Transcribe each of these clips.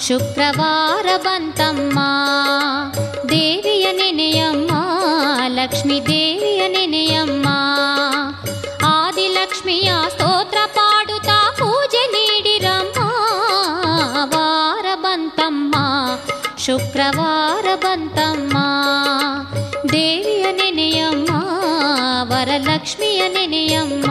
ಶುಕ್ರವಾರ ಬಂತಮ್ಮ ದೇವಿಯ ನೆನೆಯಮ್ಮ ಲಕ್ಷ್ಮೀ ದೇವಿಯ ನೆನೆಯಮ್ಮ ಆದಿಲಕ್ಷ್ಮಿಯ ಸ್ತೋತ್ರ ಪಾಡುತ್ತಾ ಪೂಜೆ ನೀಡಿರಮ್ಮ ವಾರ ಬಂತಮ್ಮ ಶುಕ್ರವಾರ ಬಂತಮ್ಮ ದೇವಿಯ ನೆನೆಯಮ್ಮ ವರಲಕ್ಷ್ಮಿಯ ನೆನೆಯಮ್ಮ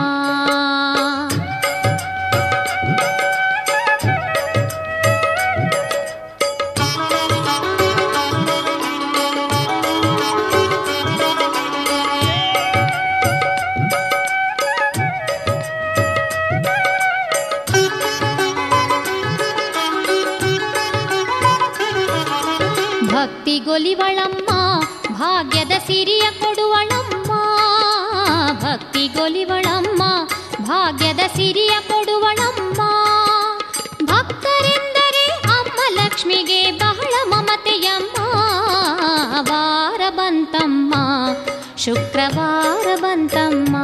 ಭಕ್ತಿಗೊಲಿವಳಮ್ಮ ಭಾಗ್ಯದ ಸಿರಿಯ ಕೊಡುವಳಮ್ಮ ಭಕ್ತಿಗೊಲಿವಳಮ್ಮ ಭಾಗ್ಯದ ಸಿರಿಯ ಕೊಡುವಳಮ್ಮ ಭಕ್ತರೆಂದರೆ ಅಮ್ಮ ಲಕ್ಷ್ಮಿಗೆ ಬಹಳ ಮಮತೆಯಮ್ಮ ವಾರ ಬಂತಮ್ಮ ಶುಕ್ರವಾರ ಬಂತಮ್ಮ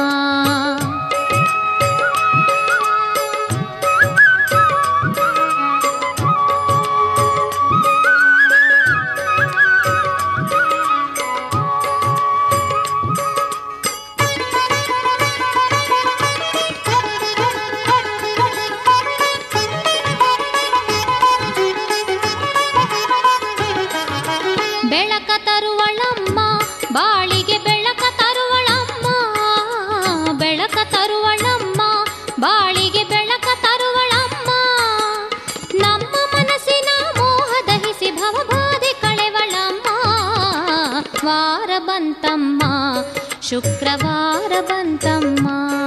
ಬೆಳಕ ತರುವಳಮ್ಮ ಬಾಳಿಗೆ ಬೆಳಕ ತರುವಳಮ್ಮ ಬೆಳಕ ತರುವಳಮ್ಮ ಬಾಳಿಗೆ ಬೆಳಕ ತರುವಳಮ್ಮ ನಮ್ಮ ಮನಸ್ಸಿನ ಮೋಹ ದಹಿಸಿ ಭವಬಾಧೆ ಕಳೆವಳಮ್ಮ ವಾರ ಬಂತಮ್ಮ ಶುಕ್ರವಾರ ಬಂತಮ್ಮ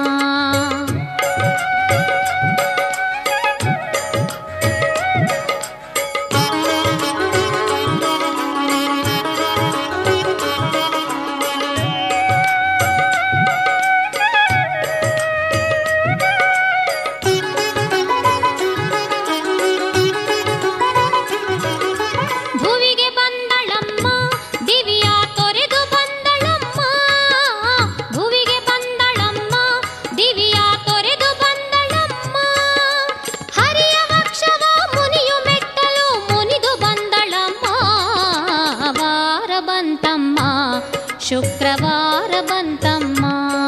ಭುವಿಗೆ ಬಂದಳಮ್ಮ ದಿವಿಯ ತೊರೆದು ಬಂದಳಮ್ಮ ಭುವಿಗೆ ಬಂದಳಮ್ಮ ದಿವಿಯ ತೊರೆದು ಬಂದಳಮ್ಮ ಹರಿಯ ವಕ್ಷವ ಮುನಿಯು ಮೆಟ್ಟಲು ಮುನಿದು ಬಂದಳಮ್ಮ ವಾರ ಬಂತಮ್ಮ ಶುಕ್ರವಾರ ಬಂತಮ್ಮ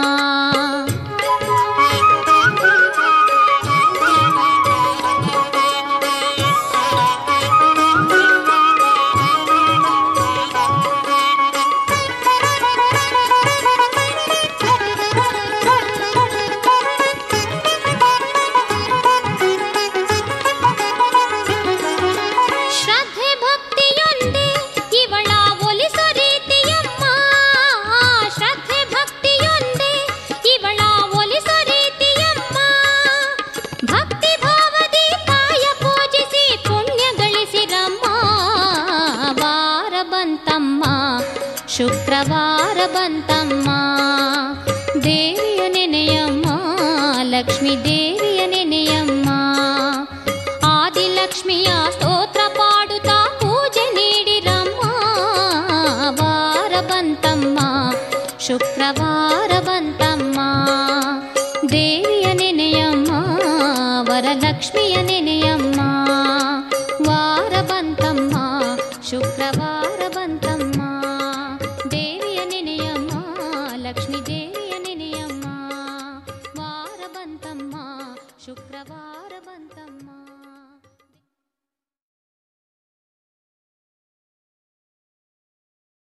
ಶ್ರದ್ಧೆ ಭಕ್ತಿಯೊಂದೇ ಇವಳ ಒಲಿಸೋ ರೀತಿಯಮ್ಮ ಶ್ರದ್ಧೆ ಭಕ್ತಿಯೊಂದೇ ಇವಳ ಒಲಿಸೋ ರೀತಿಯಮ್ಮ ಭಕ್ತಿ ಭಾವದಿ ಕಾಯ ಪೂಜಿಸಿ ಪುಣ್ಯ ಗಳಿಸಿರಮ್ಮ ವಾರ ಬಂತಮ್ಮ ಶುಕ್ರವಾರ ಬಂತಮ್ಮ ದೇವಿಯ ನೆನೆಯಮ್ಮ ಲಕ್ಷ್ಮೀ ದೇವಿಯ ನೆನೆಯಮ್ಮ ಆದಿಲಕ್ಷ್ಮಿಯ ಸ್ತೋತ್ರ ಪಾಡುತ್ತಾ ಪೂಜೆ ನೀಡಿರಮ್ಮ ವಾರ ಬಂತಮ್ಮ ಶುಕ್ರವಾರ